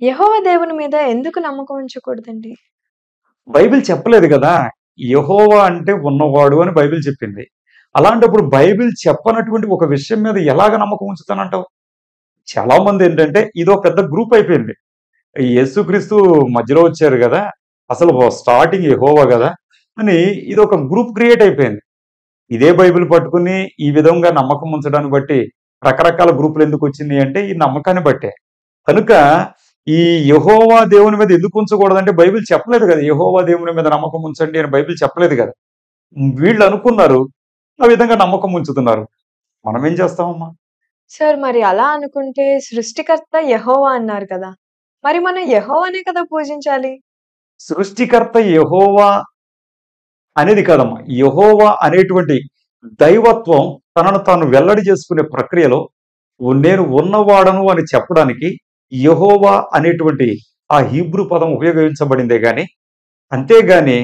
యెహోవా దేవుని మీద ఎందుకు నమ్మకం ఉంచకూడదండి? బైబిల్ చెప్పలేదు కదా! యెహోవా అంటే ఉన్నవాడు అని బైబిల్ చెప్పింది. అలాంటప్పుడు బైబిల్ చెప్పనటువంటి ఒక విషయం మీద ఎలాగ నమ్మకం ఉంచుతానంటావు? చాలా మంది ఏంటంటే ఇదో పెద్ద గ్రూప్ అయిపోయింది. యేసుక్రీస్తు మధ్యలో వచ్చారు గదా! అసలు స్టార్టింగ్ యెహోవా గదా! అని ఇదొక గ్రూప్ క్రియేట్ అయిపోయింది. ఇదే బైబిల్ పట్టుకుని ఈ విధంగా నమ్మకం ఉంచడాన్ని బట్టి రకరకాల గ్రూపులు ఎందుకు వచ్చింది అంటే ఈ నమ్మకాన్ని బట్టే. కనుక ఈ యెహోవా దేవుని మీద ఎందుకు ఉంచకూడదంటే బైబిల్ చెప్పలేదు కదా! యెహోవా దేవుని మీద నమ్మకం ఉంచండి అని బైబిల్ చెప్పలేదు కదా! వీళ్ళు అనుకున్నారు. ఆ విధంగా నమ్మకం ఉంచుతున్నారు. మనం ఏం చేస్తామమ్మా? సార్ మరి అలా అనుకుంటే సృష్టికర్త యెహోవా అన్నారు కదా! మరి మనం యెహోవానే కదా పూజించాలి? సృష్టికర్త యెహోవా అనేది కాదమ్మా. యెహోవా అనేటువంటి దైవత్వం తనను తాను వెల్లడి చేసుకునే ప్రక్రియలో నేను ఉన్నవాడను అని చెప్పడానికి యెహోవా అనేటువంటి ఆ హీబ్రూ పదం ఉపయోగించబడిందే గాని, అంతేగాని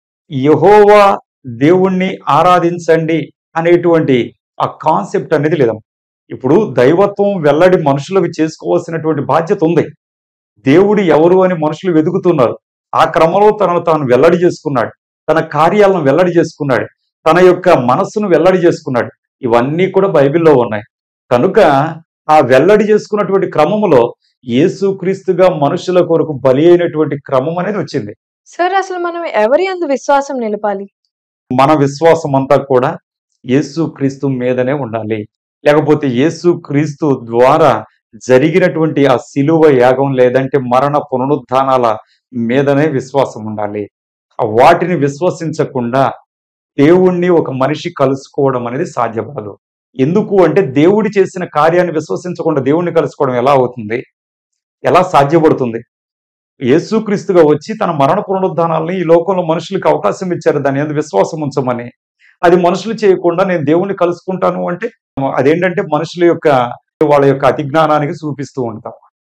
యెహోవా దేవుణ్ణి ఆరాధించండి అనేటువంటి ఆ కాన్సెప్ట్ అనేది లేదమ్మా. ఇప్పుడు దైవత్వం వెల్లడి మనుషులకు చేసుకోవాల్సినటువంటి బాధ్యత ఉంది. దేవుడు ఎవరు అని మనుషులు వెతుకుతున్నారు. ఆ క్రమంలో తనను తాను వెల్లడి చేసుకున్నాడు. తన కార్యాలను వెల్లడి చేసుకున్నాడు. తన యొక్క మనస్సును వెల్లడి చేసుకున్నాడు. ఇవన్నీ కూడా బైబిల్‌లో ఉన్నాయి. కనుక ఆ వెల్లడి చేసుకున్నటువంటి క్రమములో యేసుక్రీస్తుగా మనుషుల కొరకు బలి అయినటువంటి క్రమం అనేది వచ్చింది. సార్ అసలు మనం ఎవరి యందు విశ్వాసం నిలపాలి? మన విశ్వాసం అంతా కూడా యేసుక్రీస్తు మీదనే ఉండాలి. లేకపోతే యేసుక్రీస్తు ద్వారా జరిగినటువంటి ఆ శిలువ యాగం లేదంటే మరణ పునరుత్థానాల మీదనే విశ్వాసం ఉండాలి. వాటిని విశ్వసించకుండా దేవుణ్ణి ఒక మనిషి కలుసుకోవడం అనేది సాధ్యపడదు. ఎందుకు అంటే దేవుడు చేసిన కార్యాన్ని విశ్వసించకుండా దేవుణ్ణి కలుసుకోవడం ఎలా అవుతుంది? ఎలా సాధ్యపడుతుంది? యేసుక్రీస్తుగా వచ్చి తన మరణ పునరుత్థానాల్ని ఈ లోకంలో మనుషులకి అవకాశం ఇచ్చారు. దాని యందు విశ్వాసం ఉంచమని. అది మనుషులు చేయకుండా నేను దేవుణ్ణి కలుసుకుంటాను అంటే అదేంటంటే మనుషుల యొక్క వాళ్ళ యొక్క అతి జ్ఞానానికి చూపిస్తూ ఉంటాం.